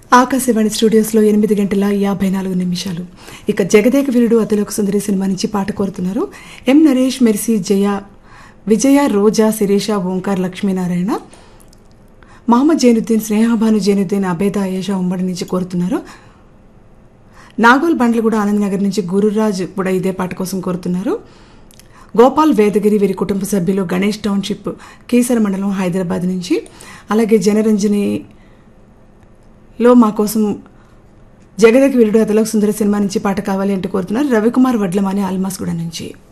ఆకాశవాణి స్టూడియోస్లో ఎనిమిది గంటల యాభై నాలుగు నిమిషాలు ఇక జగదేక వీరుడు అతిలోక సుందరి సినిమా నుంచి పాట కోరుతున్నారు ఎం నరేష్ మెర్సీ జయ విజయ రోజా శిరీష ఓంకార్ లక్ష్మీనారాయణ మహమ్మద్ జైనుద్దీన్ స్నేహాభాను జైనుద్దీన్ అబేద ఆయేషా ఉమ్మడి నుంచి కోరుతున్నారు నాగోల్ బండ్లు కూడా ఆనంద్ నగర్ నుంచి గురురాజ్ కూడా ఇదే పాట కోసం కోరుతున్నారు గోపాల్ వేదగిరి వీరి కుటుంబ సభ్యులు గణేష్ టౌన్షిప్ కీసర మండలం హైదరాబాద్ నుంచి అలాగే జనరంజని లో మా కోసం జగదకి వీరుడు అతలోక సుందర సినిమా నుంచి పాట కావాలి అంటూ కోరుతున్నారు రవికుమార్ వడ్లమాని ఆల్మాస్ కూడా నుంచి